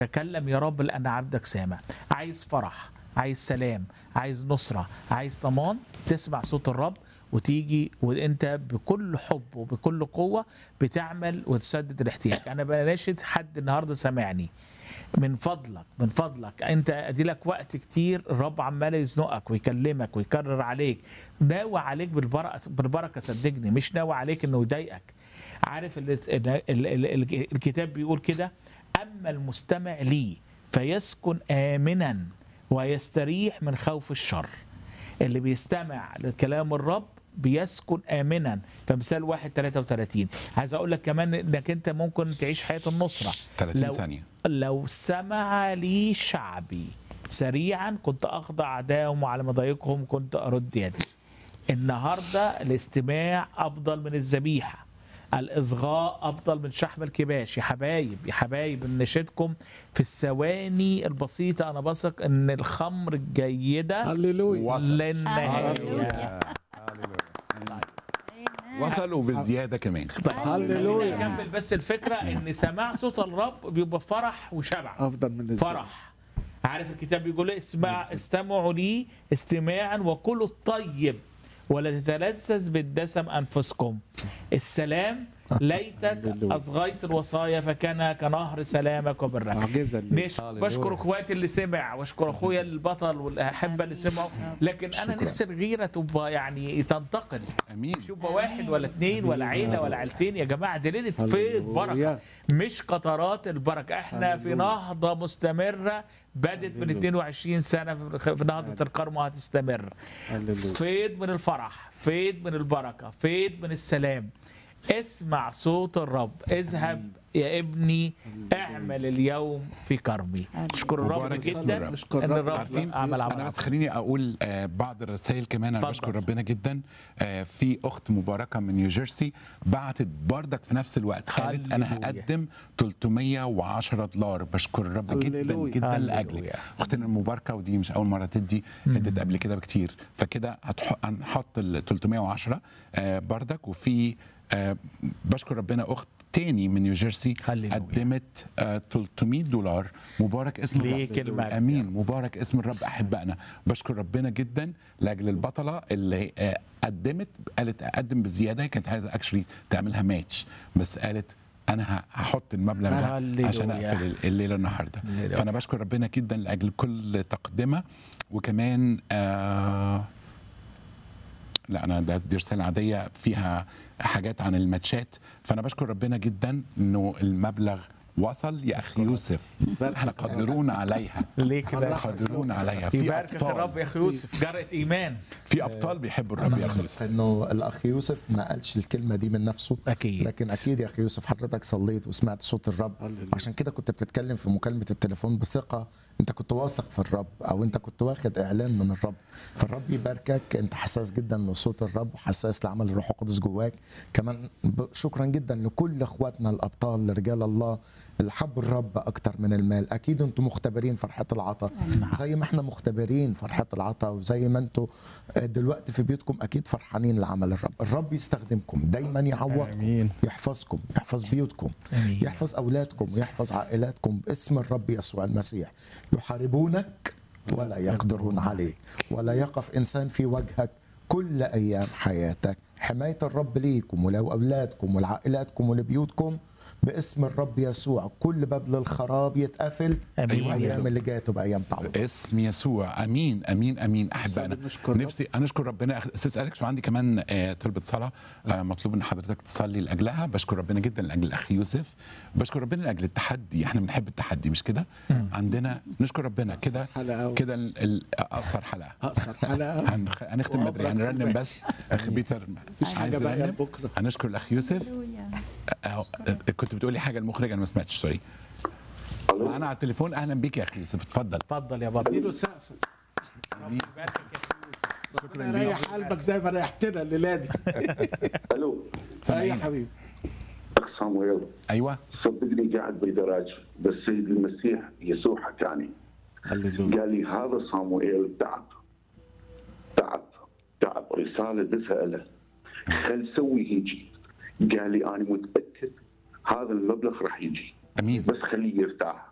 تكلم يا رب لأن عبدك سامع عايز فرح عايز سلام عايز نصرة عايز ضمان تسمع صوت الرب وتيجي وانت بكل حب وبكل قوة بتعمل وتسدد الاحتياج انا بناشد حد النهاردة سامعني من فضلك من فضلك انت ادي لك وقت كتير الرب عمال يزنقك ويكلمك ويكرر عليك ناوي عليك بالبركه بالبركه صدقني مش ناوي عليك انه يضايقك عارف ال ال ال ال الكتاب بيقول كده اما المستمع لي فيسكن امنا ويستريح من خوف الشر اللي بيستمع لكلام الرب بيسكن امنا فمثال 1 33 عايز اقول لك كمان انك انت ممكن تعيش حياه النصره 30 لو ثانية لو سمع لي شعبي سريعا كنت اخضع اعدائهم وعلى مضايقهم كنت ارد يدي النهارده الاستماع افضل من الذبيحه الاصغاء افضل من شحم الكباش يا حبايب يا حبايب نشدكم في الثواني البسيطه انا بثق ان الخمر الجيده هللويا وصل للنهايه هللويا. وصلوا بزيادة كمان هللويا نكمل بس الفكره ان سماع صوت الرب بيبقى فرح وشبع افضل من الزمن. فرح عارف الكتاب بيقول إيه؟ اسمع استمعوا لي استماعا وكلوا الطيب ولا تتلذذ بالدسم انفسكم السلام ليتك هللويا. اصغيت الوصايا فكان كنهر سلامك وبرك معجزه اللي نش- بشكر اخواتي اللي سمع واشكر اخويا البطل والاحبه اللي سمعوا لكن انا شكراً. نفسي الغيره تبقى يعني تنتقل امين مش يبقى واحد ولا اثنين ولا عيله ولا عيلتين يا جماعه دي ليله فيض بركه هللويا. مش قطرات البركه احنا في هللويا. نهضه مستمره بدت من هللويا. 22 سنه في في نهضه الكرم وهتستمر هللويا. فيض من الفرح فيض من البركه فيض من السلام اسمع صوت الرب اذهب يا ابني اعمل اليوم في كرمي اشكر الرب مبارك اسم جدا الرب. نشكر ان الرب. الرب عارفين عمل عمل انا بس عظيم. خليني اقول آه، بعض الرسائل كمان انا اتفضل. بشكر ربنا جدا آه، في اخت مباركه من نيوجيرسي بعتت بردك في نفس الوقت قالت انا هللويا. هقدم 310 دولار بشكر الرب جدا هللويا. جدا هللويا. لاجلك اختنا المباركه ودي مش اول مره تدي ادت قبل كده بكتير فكده هتح- هنحط ال 310 آه، بردك وفي آه، بشكر ربنا اخت تاني من نيوجيرسي هللويا. قدمت آه، 300 دولار مبارك اسم الرب ليك المجد. امين مبارك اسم الرب احبائنا بشكر ربنا جدا لاجل البطله اللي آه، قدمت قالت اقدم بزياده هي كانت عايزه اكشلي تعملها ماتش بس قالت انا ه- هحط المبلغ ده هللويا. عشان اقفل الليله النهارده هللويا. فانا بشكر ربنا جدا لاجل كل تقدمه وكمان آه لا انا ده دي رساله عاديه فيها حاجات عن الماتشات فانا بشكر ربنا جدا انه المبلغ وصل يا اخي يوسف احنا قادرون عليها ليه كده قادرون عليها في يباركك الرب ابطال يا اخي يوسف جرأة ايمان في ابطال بيحبوا الرب يا اخي أنا يوسف انه الاخ يوسف ما قالش الكلمه دي من نفسه أكيد. لكن اكيد يا اخي يوسف حضرتك صليت وسمعت صوت الرب هللويا. عشان كده كنت بتتكلم في مكالمه التليفون بثقه انت كنت واثق في الرب او انت كنت واخد اعلان من الرب فالرب يباركك انت حساس جدا لصوت الرب وحساس لعمل الروح القدس جواك كمان ب- شكرا جدا لكل اخواتنا الابطال رجال الله اللي حبوا الرب اكتر من المال اكيد انتم مختبرين فرحه العطاء زي ما احنا مختبرين فرحه العطاء وزي ما انتم دلوقتي في بيوتكم اكيد فرحانين لعمل الرب الرب يستخدمكم دايما يعوضكم آمين. يحفظكم يحفظ بيوتكم آمين. يحفظ اولادكم يحفظ عائلاتكم باسم الرب يسوع المسيح يحاربونك ولا يقدرون عليك ولا يقف انسان في وجهك كل ايام حياتك حمايه الرب ليكم ولاولادكم ولعائلاتكم ولبيوتكم باسم الرب يسوع كل باب للخراب يتقفل آمين. والايام اللي جايه تبقى ايام تعوض اسم يسوع امين امين امين احبائنا نشكر رب. نفسي نشكر ربنا استاذ اليكس وعندي كمان آه، طلبه صلاه آه، مطلوب ان حضرتك تصلي لاجلها بشكر ربنا جدا لاجل الاخ يوسف بشكر ربنا لاجل التحدي احنا بنحب التحدي مش كده عندنا نشكر ربنا كده حلقة. كده ال- ال- اقصر حلقه اقصر حلقه هنخ- هنختم بدري وعمرك هنرنم في بس اخ بيتر مفيش عايز حاجة بقى يرنم؟ بكرة. هنشكر الاخ يوسف أهو، كنت بتقولي حاجه المخرج انا ما سمعتش سوري انا على التليفون اهلا بيك يا اخ يوسف اتفضل اتفضل يا بطل اديله سقف يباركك يا أخي يوسف ربنا يريح قلبك زي ما ريحتنا الليله دي الو اي يا سامعين حبيبي اخ صامويل ايوه صدقني قاعد بالجراج بس سيد المسيح يسوع حكاني هللويا قال لي هذا صامويل تعب تعب تعب رساله دسها له خل سوي هيجي قال لي انا متاكد هذا المبلغ راح يجي امين بس خليه يرتاح